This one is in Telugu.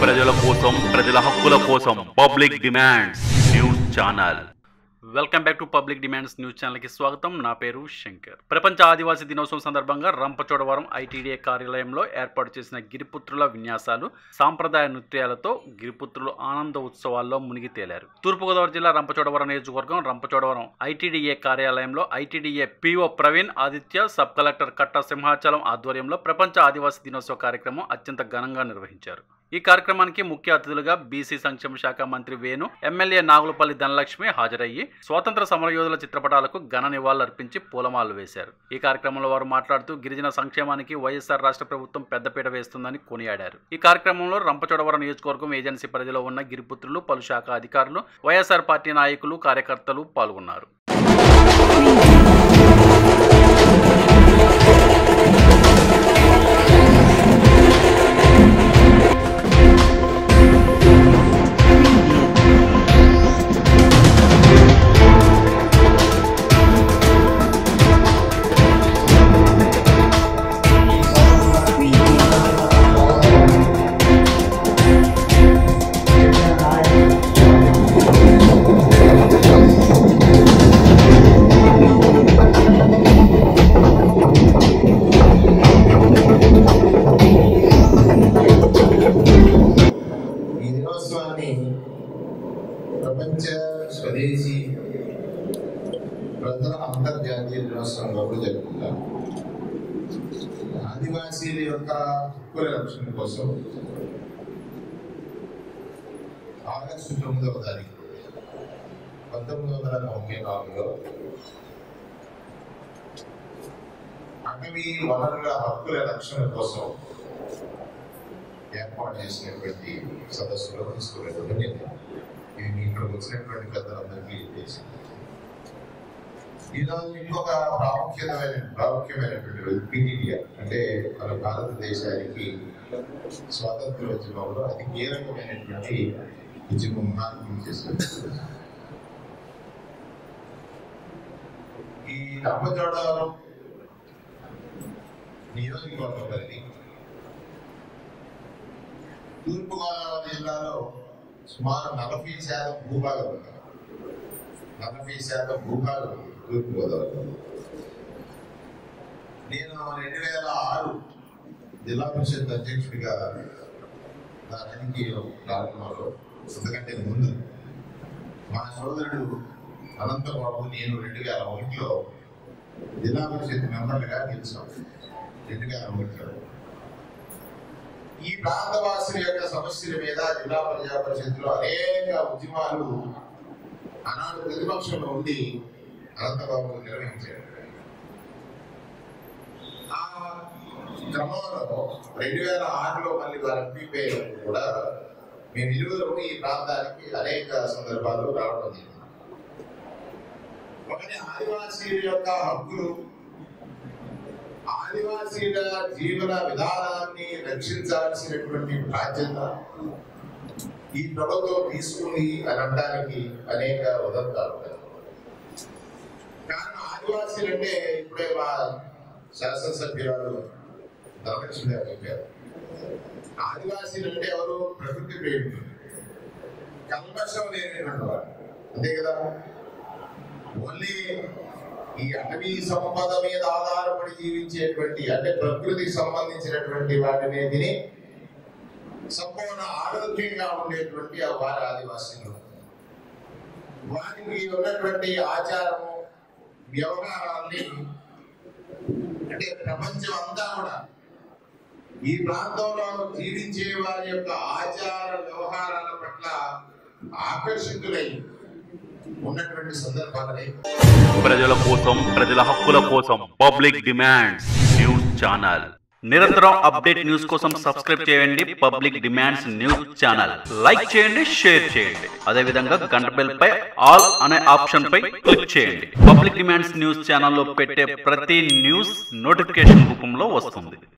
ప్రజల కోసం ప్రజల హక్కుల కోసం public demands news channel welcome back to public demands news ఛానల్కి స్వాగతం నా పేరు శంకర్ ప్రపంచ ఆదివాసీ దినోత్సవం సందర్భంగా రంపచోడవరం ఐటీడీఏ కార్యాలయంలో ఏర్పాటు చేసిన గిరిపుత్రుల విన్యాసాలు సాంప్రదాయ నృత్యాలతో గిరిపుత్రులు ఆనంద ఉత్సవాల్లో మునిగి తేలారు తూర్పుగోదావరి జిల్లా రంపచోడవరం నియోజకవర్గం రంపచోడవరం ఐటీడీఏ కార్యాలయంలో ITDA PO Praveen Aditya sub collector Katta Simhachalam ఆధ్వర్యంలో ప్రపంచ ఆదివాసీ దినోత్సవ కార్యక్రమం అత్యంత ఘనంగా నిర్వహించారు ఈ కార్యక్రమానికి ముఖ్య అతిథులుగా బీసీ సంక్షేమ శాఖ మంత్రి వేణు ఎమ్మెల్యే నాగులపల్లి ధనలక్ష్మి హాజరయ్యి స్వాతంత్ర సమరయోధుల చిత్రపటాలకు ఘన నివాళులర్పించి పూలమాలలు వేశారు ఈ కార్యక్రమంలో వారు మాట్లాడుతూ గిరిజన సంక్షేమానికి వైఎస్ఆర్ రాష్ట్ర ప్రభుత్వం పెద్దపీట వేస్తుందని కొనియాడారు ఈ కార్యక్రమంలో రంపచోడవరం నియోజకవర్గం ఏజెన్సీ పరిధిలో ఉన్న గిరిపుత్రులు పలు శాఖ అధికారులు వైఎస్ఆర్ పార్టీ నాయకులు కార్యకర్తలు పాల్గొన్నారు ఈ దినోత్సవాన్ని ప్రపంచ స్వదేశీ ప్రజల అంతర్జాతీయ దినోత్సవంగా కూడా జరుపుకుంటారు ఆదివాసీల యొక్క హక్కుల రక్షణ కోసం ఆగస్టు తొమ్మిదవ తారీఖు పంతొమ్మిది వందల తొంభై నాలుగులో అటవీ వనరుల హక్కుల రక్షణ కోసం ఏర్పాటు చేసినటువంటి సదస్సులో తీసుకున్నటువంటి నిర్ణయం ఇది మీ ఇక్కడికి వచ్చినటువంటి పెద్దలందరికీ తెలిసింది ఈరోజు ఇంకొక ప్రాముఖ్యమైన ప్రాముఖ్యమైనటువంటి రోజు పీటీడీఆర్ అంటే మన భారతదేశానికి స్వాతంత్ర ఉద్యమంలో అతి కీలకమైనటువంటి ఉద్యమం మార్పులు చేస్తుంది ఈ రంపచోడవరం నియోజకవర్గ పరిధి తూర్పుగోదావరి జిల్లాలో సుమారు నలభై శాతం భూభాగం ఉంది నలభై శాతం భూభాగం ఉంది తూర్పుగోదావరిలో నేను రెండు వేల ఆరు జిల్లా పరిషత్ అధ్యక్షుడిగా నా రాజకీయ కార్యక్రమంలో అంతకంటే ముందు మా సోదరుడు అనంతబాబు నేను రెండు వేల ఒకటిలో జిల్లా పరిషత్ మెంబర్లుగా గెలిచాం రెండు వేల ఒకటిలో ఈ ప్రాంతవాసుల యొక్క సమస్యల మీద జిల్లా ప్రజా పరిషత్తులో అనేక ఉద్యమాలు ఆనాడు ప్రతిపక్షంలో ఉండి అనంతబాబు నిర్వహించారు ఆ క్రమంలో రెండు వేల ఆరులో మళ్ళీ వారు ఎంపీ అయినప్పుడు కూడా మేము ఇరువురు ఈ ప్రాంతానికి అనేక సందర్భాల్లో రావడం జరిగింది ఒకటి ఆదివాసీల యొక్క హక్కులు ఆదివాసీల జీవన విధానాన్ని రక్షించాల్సినటువంటి బాధ్యత ఈ ప్రభుత్వం తీసుకుంది అని అనడానికి అనేక ఉదంతాలు ఉన్నాయి కారణం ఆదివాసీలు అంటే ఇప్పుడే మా శాసనసభ్యురాలు ధనలక్ష్మి గారు చెప్పారు ఆదివాసీలు అంటే ఎవరు ప్రకృతి ప్రేమికులు కల్మషం లేనటువంటి వారు అంతే కదా ఓన్లీ ఈ అటవీ సంపద మీద ఆధారపడి జీవించేటువంటి అంటే ప్రకృతికి సంబంధించినటువంటి వాటిని తిని సంపూర్ణ ఆరోగ్యంగా ఉండేటువంటి ఆ వారి ఆదివాసీలు వారికి ఉన్నటువంటి ఆచారము వ్యవహారాల్ని అంటే ప్రపంచం అంతా కూడా ఈ ప్రాంతంలో జీవించే వారి యొక్క ఆచార వ్యవహారాల పట్ల ఆకర్షితులై ఉన్నటువంటి సందర్భాలని ప్రజల కోసం ప్రజల హక్కుల కోసం పబ్లిక్ డిమాండ్స్ న్యూస్ ఛానల్ నిరంతరం అప్డేట్ న్యూస్ కోసం సబ్స్క్రైబ్ చేయండి public demands news channel like చేయండి షేర్ చేయండి అదే విధంగా గంట బెల్ పై ఆల్ అనే ఆప్షన్ పై క్లిక్ చేయండి పబ్లిక్ డిమాండ్స్ న్యూస్ ఛానల్లో పెట్టే ప్రతి న్యూస్ నోటిఫికేషన్ రూపంలో వస్తుంది